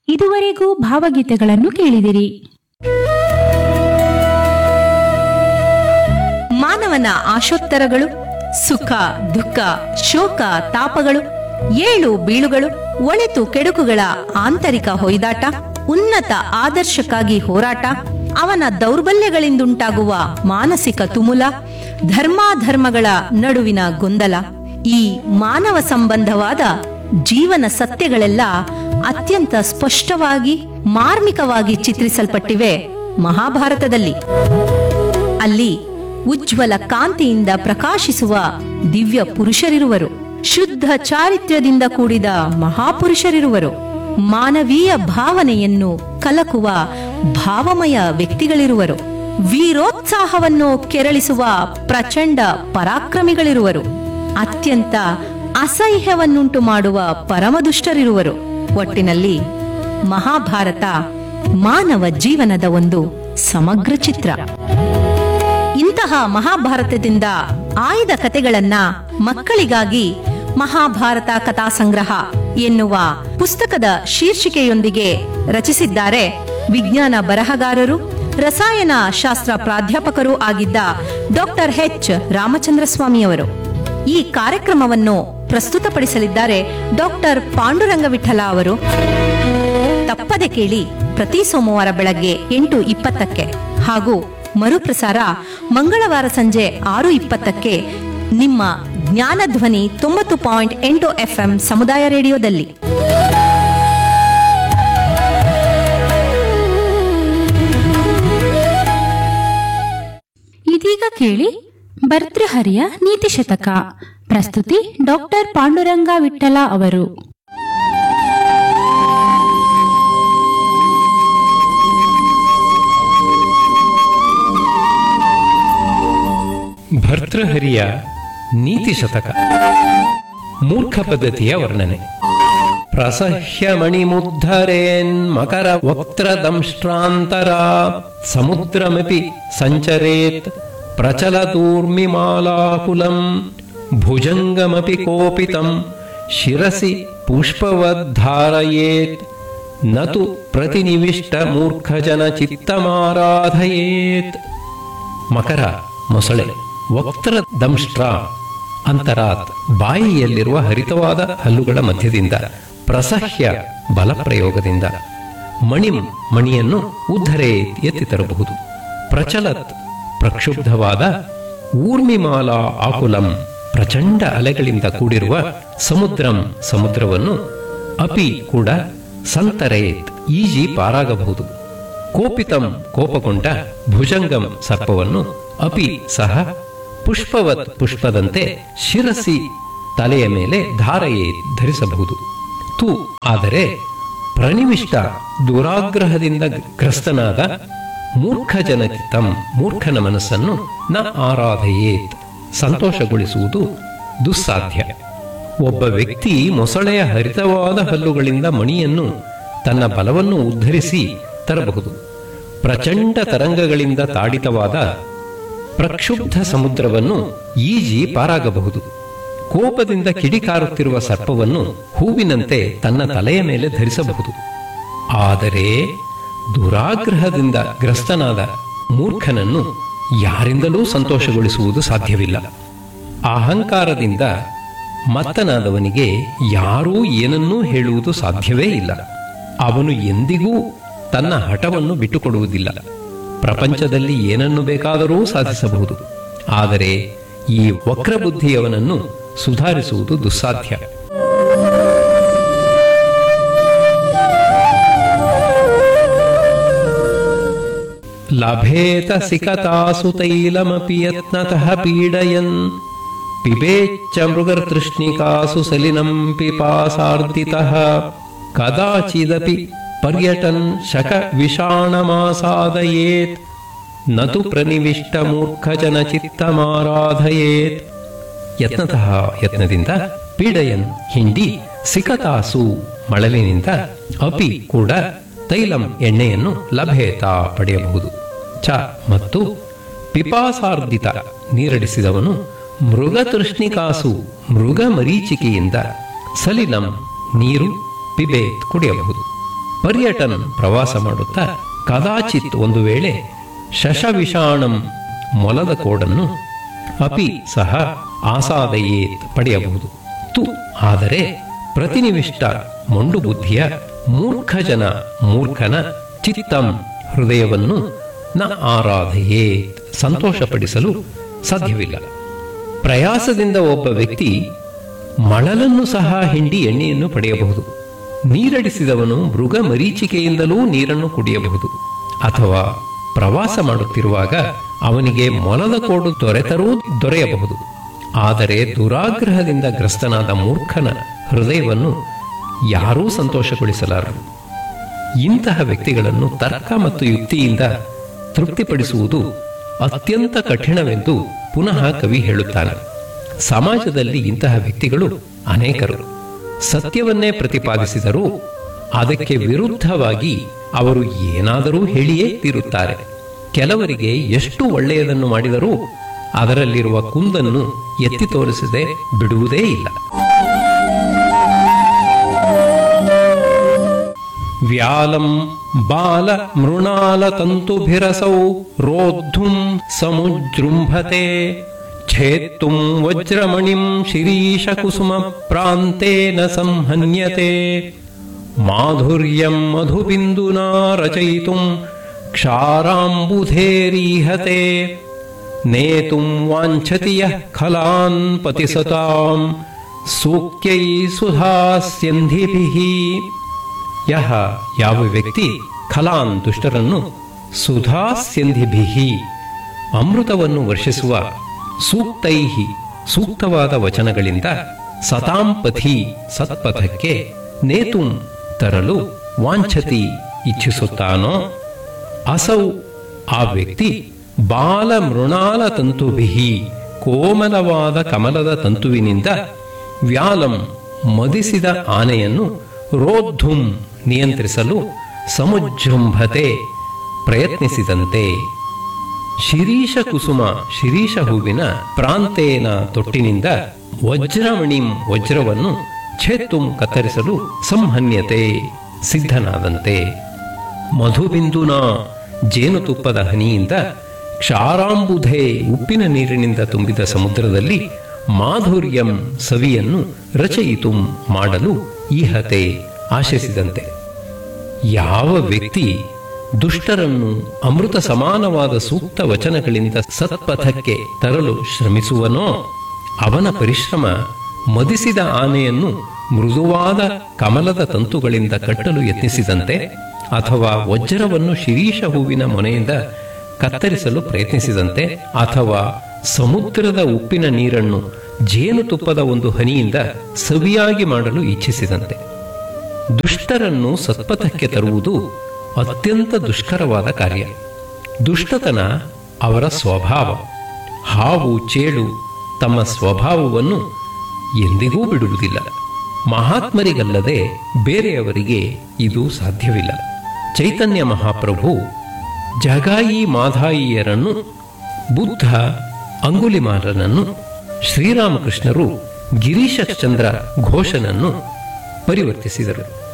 ಇದುವರೆಗೂ ಭಾವಗೀತೆಗಳನ್ನು ಕೇಳಿದಿರಿ ಮಾನವನ ಆಶೋತ್ತರಗಳು ಸುಖ ದುಃಖ ಶೋಕ ತಾಪಗಳು ಏಳು ಬೀಳುಗಳು ಒಳಿತು ಕೆಡುಕುಗಳ ಆಂತರಿಕ ಹೊಯ್ದಾಟ ಉನ್ನತ ಆದರ್ಶಕ್ಕಾಗಿ ಹೋರಾಟ ಅವನ ದೌರ್ಬಲ್ಯಗಳಿಂದುಂಟಾಗುವ ಮಾನಸಿಕ ತುಮುಲ ಧರ್ಮಾಧರ್ಮಗಳ ನಡುವಿನ ಗೊಂದಲ ಈ ಮಾನವ ಸಂಬಂಧವಾದ ಜೀವನ ಸತ್ಯಗಳೆಲ್ಲ ಅತ್ಯಂತ ಸ್ಪಷ್ಟವಾಗಿ ಮಾರ್ಮಿಕವಾಗಿ ಚಿತ್ರಿಸಲ್ಪಟ್ಟಿವೆ ಮಹಾಭಾರತದಲ್ಲಿ ಅಲ್ಲಿ ಉಜ್ವಲ ಕಾಂತಿಯಿಂದ ಪ್ರಕಾಶಿಸುವ ದಿವ್ಯ ಪುರುಷರಿರುವರು ಶುದ್ಧ ಚಾರಿತ್ರ್ಯದಿಂದ ಕೂಡಿದ ಮಹಾಪುರುಷರಿರುವರು ಮಾನವೀಯ ಭಾವನೆಯನ್ನು ಕಲಕುವ ಭಾವಮಯ ವ್ಯಕ್ತಿಗಳಿರುವರು ವೀರೋತ್ಸಾಹವನ್ನು ಕೆರಳಿಸುವ ಪ್ರಚಂಡ ಪರಾಕ್ರಮಿಗಳಿರುವರು ಅತ್ಯಂತ ಅಸಹ್ಯವನ್ನುಂಟು ಮಾಡುವ ಪರಮದುಷ್ಟರಿರುವರು ಒಟ್ಟಿನಲ್ಲಿ ಮಹಾಭಾರತ ಮಾನವ ಜೀವನದ ಒಂದು ಸಮಗ್ರ ಚಿತ್ರ ಇಂತಹ ಮಹಾಭಾರತದಿಂದ ಆಯ್ದ ಕತೆಗಳನ್ನ ಮಕ್ಕಳಿಗಾಗಿ ಮಹಾಭಾರತ ಕಥಾ ಸಂಗ್ರಹ ಎನ್ನುವ ಪುಸ್ತಕದ ಶೀರ್ಷಿಕೆಯೊಂದಿಗೆ ರಚಿಸಿದ್ದಾರೆ ವಿಜ್ಞಾನ ಬರಹಗಾರರು ರಸಾಯನ ಶಾಸ್ತ್ರ ಪ್ರಾಧ್ಯಾಪಕರೂ ಆಗಿದ್ದ ಡಾಕ್ಟರ್ ಎಚ್ ರಾಮಚಂದ್ರ ಸ್ವಾಮಿಯವರು ಈ ಕಾರ್ಯಕ್ರಮವನ್ನು ಪ್ರಸ್ತುತಪಡಿಸಲಿದ್ದಾರೆ ಡಾಕ್ಟರ್ ಪಾಂಡುರಂಗ ವಿಠಲ ಅವರು ತಪ್ಪದೆ ಕೇಳಿ ಪ್ರತಿ ಸೋಮವಾರ ಬೆಳಗ್ಗೆ ಎಂಟು ಇಪ್ಪತ್ತಕ್ಕೆ ಹಾಗೂ ಮರುಪ್ರಸಾರ ಮಂಗಳವಾರ ಸಂಜೆ ಆರು ಇಪ್ಪತ್ತಕ್ಕೆ ನಿಮ್ಮ ಜ್ಞಾನಧ್ವನಿ ತೊಂಬತ್ತು ಪಾಯಿಂಟ್ ಎಂಟು ಎಫ್ಎಂ ಸಮುದಾಯ ರೇಡಿಯೋದಲ್ಲಿ ಇದೀಗ ಕೇಳಿ ಭರ್ತೃಹರಿಯ ನೀತಿ ಶತಕ ಪ್ರಸ್ತುತಿ ಡಾಕ್ಟರ್ ಪಾಂಡುರಂಗ ವಿಠಲ ಅವರು ಭರ್ತೃಹರಿಯ ನೀತಿ ಶತಕ ಮೂರ್ಖ ಪದ್ಧತಿಯ ವರ್ಣನೆ ಪ್ರಸಹ್ಯ ಮಣಿಮುದ್ಧರೇನ್ ಮಕರ ವಕ್ತ್ರದಂಷ್ಟ್ರಾಂತರ ಸಮುದ್ರಮಪಿ ಸಂಚರೇತ್ ಪ್ರಚಲದೂರ್ಮಿಮಾಲಾಕುಲಂ ಭುಜಂಗಮಪಿ ಕೋಪಿತಂ ಶಿರಸಿ ಪುಷ್ಪವದ್ಧಾರಯೇತ್ ನತು ಪ್ರತಿನಿವಿಷ್ಟ ಮೂರ್ಖಜನ ಚಿತ್ತಮಾರಾಧಯೇತ್ ಮಕರ ಮೊಸಳೆ ವಕ್ತ್ರ ದಂಷ್ಟ್ರ ಅಂತರಾತ್ ಬಾಯಿಯಲ್ಲಿರುವ ಹರಿತವಾದ ಹಲ್ಲುಗಳ ಮಧ್ಯದಿಂದ ಪ್ರಸಹ್ಯ ಬಲಪ್ರಯೋಗದಿಂದ ಮಣಿಂ ಮಣಿಯನ್ನು ಉದ್ಧರೇ ಎತ್ತಿ ತರಬಹುದು ಪ್ರಚಲತ್ ಪ್ರಕ್ಷುಬ್ಧವಾದ ಊರ್ಮಿಮಾಲಾ ಆಕುಲಂ ಪ್ರಚಂಡ ಅಲೆಗಳಿಂದ ಕೂಡಿರುವ ಸಮುದ್ರಂ ಸಮುದ್ರವನ್ನು ಅಪಿ ಕೂಡ ಸಂತರೇತ್ ಈಜಿ ಪಾರಾಗಬಹುದು ಕೋಪಿತಂ ಕೋಪಗೊಂಡ ಭುಜಂಗಂ ಸರ್ಪವನ್ನು ಅಪಿ ಸಹ ಪುಷ್ಪವತ್ ಪುಷ್ಪದಂತೆ ಶಿರಸಿ ತಲೆಯ ಮೇಲೆ ಧಾರೆಯೇ ಧರಿಸಬಹುದು ತು ಆದರೆ ಪ್ರನಿವಿಷ್ಟ ದುರಾಗ್ರಹದಿಂದ ಗ್ರಸ್ತನಾದ ಮೂರ್ಖ ಜನಚಿತ್ತಂ ಮೂರ್ಖನ ಮನಸ್ಸನ್ನು ನ ಆರಾಧಯೇತ್ ಸಂತೋಷಗೊಳಿಸುವುದು ದುಸ್ಸಾಧ್ಯ ಒಬ್ಬ ವ್ಯಕ್ತಿ ಮೊಸಳೆಯ ಹರಿತವಾದ ಹಲ್ಲುಗಳಿಂದ ಮಣಿಯನ್ನು ತನ್ನ ಬಲವನ್ನು ಉದ್ಧರಿಸಿ ತರಬಹುದು ಪ್ರಚಂಡ ತರಂಗಗಳಿಂದ ತಾಡಿತವಾದ ಪ್ರಕ್ಷುಬ್ಧ ಸಮುದ್ರವನ್ನು ಈಜಿ ಪಾರಾಗಬಹುದು ಕೋಪದಿಂದ ಕಿಡಿಕಾರುತ್ತಿರುವ ಸರ್ಪವನ್ನು ಹೂವಿನಂತೆ ತನ್ನ ತಲೆಯ ಮೇಲೆ ಧರಿಸಬಹುದು ಆದರೆ ದುರಾಗ್ರಹದಿಂದ ಗ್ರಸ್ತನಾದ ಮೂರ್ಖನನ್ನು ಯಾರಿಂದಲೂ ಸಂತೋಷಗೊಳಿಸುವುದು ಸಾಧ್ಯವಿಲ್ಲ ಅಹಂಕಾರದಿಂದ ಮತ್ತನಾದವನಿಗೆ ಯಾರೂ ಏನನ್ನೂ ಹೇಳುವುದು ಸಾಧ್ಯವೇ ಇಲ್ಲ ಅವನು ಎಂದಿಗೂ ತನ್ನ ಹಠವನ್ನು ಬಿಟ್ಟುಕೊಡುವುದಿಲ್ಲ ಪ್ರಪಂಚದಲ್ಲಿ ಏನನ್ನು ಬೇಕಾದರೂ ಸಾಧಿಸಬಹುದು ಆದರೆ ಈ ವಕ್ರಬುದ್ಧಿಯವನನ್ನು ಸುಧಾರಿಸುವುದು ದುಸ್ಸಾಧ್ಯ ಲಭೇತ ಸಿಕತಾಸು ತೈಲಮಪಿ ಯತ್ನತಃ ಪೀಡಯನ್ ಪಿಬೇಚ್ಚ ಮೃಗರ್ತೃಷ್ಣಿಕಾಸು ಸಲಿನಂ ಪಿಪಾಸಾರ್ದಿತಃ ಕದಾಚಿದಪಿ ಪರ್ಯಟನ್ ಶಕ ವಿಷಾಣಮಾಸಾದಯೇತ್ ನತು ಪ್ರನಿವಿಷ್ಟ ಮೂರ್ಖಜನ ಚಿತ್ತಮಾರಾಧಯೇತ್ ಯತ್ನತಃ ಯತ್ನದಿಂದ ಪೀಡಯನ್ ಹಿಂಡಿ ಸಿಕತಾಸು ಮಳಲಿನಿಂದ ಅಪಿ ಕೂಡ ತೈಲಂ ಎಣ್ಣೆಯನ್ನು ಲಭೇತ ಪಡೆಯಬಹುದು ಚ ಮತ್ತು ಪಿಪಾಸಾರ್ಧಿತ ನೀರಡಿಸಿದವನು ಮೃಗತೃಷ್ಣಿಕಾಸು ಮೃಗ ಮರೀಚಿಕೆಯಿಂದ ಸಲಿಲಂ ನೀರು ಪಿಬೇತ್ ಕುಡಿಯಬಹುದು ಪರ್ಯಟನ್ ಪ್ರವಾಸ ಮಾಡುತ್ತಾ ಕದಾಚಿತ್ ಒಂದು ವೇಳೆ ಶಶವಿಷಾಣಂ ಮೊಲದ ಕೋಡನ್ನು ಅಪಿ ಸಹ ಆಸಾದಯೇತ್ ಪಡೆಯಬಹುದು ತು ಆದರೆ ಪ್ರತಿನಿವಿಷ್ಟ ಮೊಂಡು ಬುದ್ಧಿಯ ಮೂರ್ಖ ಜನ ಮೂರ್ಖನ ಚಿತ್ತಂ ಹೃದಯವನ್ನು ನ ಆರಾಧಯೇತ್ ಸಂತೋಷಪಡಿಸಲು ಸಾಧ್ಯವಿಲ್ಲ ಪ್ರಯಾಸದಿಂದ ಒಬ್ಬ ವ್ಯಕ್ತಿ ಮಳಲನ್ನು ಸಹ ಹಿಂಡಿ ಎಣ್ಣೆಯನ್ನು ಪಡೆಯಬಹುದು ನೀರಡಿಸಿದವನು ಮೃಗ ಮರೀಚಿಕೆಯಿಂದಲೂ ನೀರನ್ನು ಕುಡಿಯಬಹುದು ಅಥವಾ ಪ್ರವಾಸ ಮಾಡುತ್ತಿರುವಾಗ ಅವನಿಗೆ ಮೊಲದ ಕೋಡು ದೊರೆತರೂ ದೊರೆಯಬಹುದು ಆದರೆ ದುರಾಗ್ರಹದಿಂದ ಗ್ರಸ್ತನಾದ ಮೂರ್ಖನ ಹೃದಯವನ್ನು ಯಾರೂ ಸಂತೋಷಗೊಳಿಸಲಾರರು ಇಂತಹ ವ್ಯಕ್ತಿಗಳನ್ನು ತರ್ಕ ಮತ್ತು ಯುಕ್ತಿಯಿಂದ ತೃಪ್ತಿಪಡಿಸುವುದು ಅತ್ಯಂತ ಕಠಿಣವೆಂದು ಪುನಃ ಕವಿ ಹೇಳುತ್ತಾನೆ ಸಮಾಜದಲ್ಲಿ ಇಂತಹ ವ್ಯಕ್ತಿಗಳು ಅನೇಕರು ಸತ್ಯವನ್ನೇ ಪ್ರತಿಪಾದಿಸಿದರೂ ಅದಕ್ಕೆ ವಿರುದ್ಧವಾಗಿ ಅವರು ಏನಾದರೂ ಹೇಳಿಯೇ ತೀರುತ್ತಾರೆ ಕೆಲವರಿಗೆ ಎಷ್ಟು ಒಳ್ಳೆಯದನ್ನು ಮಾಡಿದರೂ ಅದರಲ್ಲಿರುವ ಕುಂದನ್ನು ಎತ್ತಿ ತೋರಿಸದೆ ಬಿಡುವುದೇ ಇಲ್ಲ ವ್ಯಾಲಂ ಬಾಲ ಮೃಣಾಲ ತಂತುಭಿರಸೌ ರೋದ್ಧುಂ ಸಮುಜೃಂಭತೆ ಛೇತ್ತುಂ ವಜ್ರಮಣಿಂ ಶಿರೀಶ ಕುಸುಮ ಪ್ರಾಂತೇನ ಸಂಹನ್ಯತೆ ಮಾಧುರ್ಯಂ ಮಧುಬಿಂದುನಾ ರಚಯಿತುಂ ಕ್ಷಾರಾಂಬುಧೇರೀಹತೆ ನೇತುಂ ವಾಂಛತಿ ಯಃ ಖಲಾನ್ ಪತಿಸತಾಂ ಸೂಕ್ತೈ ಸುಧಾಸ್ಯಂಧಿಭಿಃ ಯಹ ಯಾವ ವ್ಯಕ್ತಿ ಖಲಾನ್ ದುಷ್ಟರನ್ನು ಸುಧಾಸ್ಯಂಧಿಭಿಹಿ ಅಮೃತವನ್ನು ವರ್ಷಿಸುವ ಸೂಕ್ತೈಹಿ ಸೂಕ್ತವಾದ ವಚನಗಳಿಂದ ಸತಾಂಪಥಿ ಸತ್ಪಥಕ್ಕೆ ನೇತುಂ ತರಲು ವಾಂಛತಿ ಇಚ್ಛಿಸುತ್ತಾನೋ ಅಸೌ ಆ ವ್ಯಕ್ತಿ ಬಾಲ ಮೃಣಾಲ ತಂತುಭಿಹಿ ಕೋಮಲವಾದ ಕಮಲದ ತಂತುವಿನಿಂದ ವ್ಯಾಲಂ ಮದಿಸಿದ ಆನೆಯನ್ನು ರೋದ್ಧುಂ ನಿಯಂತ್ರಿಸಲು ಸಮುಜೃಂಭತೆ ಪ್ರಯತ್ನಿಸಿದಂತೆ ಶಿರೀಷ ಕುಸುಮ ಶಿರೀಷ ಹೂವಿನ ಪ್ರಾಂತೇನ ತೊಟ್ಟಿನಿಂದ ವಜ್ರಮಣಿಂ ವಜ್ರವನ್ನು ಛೇತ್ತುಂ ಕತ್ತರಿಸಲು ಸಂಹನ್ಯತೆ ಸಿದ್ಧನಾದಂತೆ ಮಧುಬಿಂದುನ ಜೇನುತುಪ್ಪದ ಹನಿಯಿಂದ ಕ್ಷಾರಾಂಬುಧೆ ಉಪ್ಪಿನ ನೀರಿನಿಂದ ತುಂಬಿದ ಸಮುದ್ರದಲ್ಲಿ ಮಾಧುರ್ಯಂ ಸವಿಯನ್ನು ರಚಯಿತು ಮಾಡಲು ಈಹತೆ ಆಶಿಸಿದಂತೆ ಯಾವ ವ್ಯಕ್ತಿ ದುಷ್ಟರನ್ನು ಅಮೃತ ಸಮಾನವಾದ ಸೂಕ್ತ ವಚನಗಳಿಂದ ಸತ್ಪಥಕ್ಕೆ ತರಲು ಶ್ರಮಿಸುವನೋ ಅವನ ಪರಿಶ್ರಮ ಮದಿಸಿದ ಆನೆಯನ್ನು ಮೃದುವಾದ ಕಮಲದ ತಂತುಗಳಿಂದ ಕಟ್ಟಲು ಯತ್ನಿಸಿದಂತೆ ಅಥವಾ ವಜ್ರವನ್ನು ಶಿರೀಷ ಹೂವಿನ ಮೊನೆಯಿಂದ ಕತ್ತರಿಸಲು ಪ್ರಯತ್ನಿಸಿದಂತೆ ಅಥವಾ ಸಮುದ್ರದ ಉಪ್ಪಿನ ನೀರನ್ನು ಜೇನುತುಪ್ಪದ ಒಂದು ಹನಿಯಿಂದ ಸವಿಯಾಗಿ ಮಾಡಲು ಇಚ್ಛಿಸಿದಂತೆ ದುಷ್ಟರನ್ನು ಸತ್ಪಥಕ್ಕೆ ತರುವುದು ಅತ್ಯಂತ ದುಷ್ಕರವಾದ ಕಾರ್ಯ ದುಷ್ಟತನ ಅವರ ಸ್ವಭಾವ ಹಾವು ಚೇಳು ತಮ್ಮ ಸ್ವಭಾವವನ್ನು ಎಂದಿಗೂ ಬಿಡುವುದಿಲ್ಲ ಮಹಾತ್ಮರಿಗಲ್ಲದೆ ಬೇರೆಯವರಿಗೆ ಇದು ಸಾಧ್ಯವಿಲ್ಲ ಚೈತನ್ಯ ಮಹಾಪ್ರಭು ಜಗಾಯಿ ಮಾಧಾಯಿಯರನ್ನು ಬುದ್ಧ ಅಂಗುಲಿಮಾಲನನ್ನು ಶ್ರೀರಾಮಕೃಷ್ಣರು ಗಿರೀಶಚಂದ್ರ ಘೋಷನನ್ನು ಪರಿವರ್ತಿಸಿದರು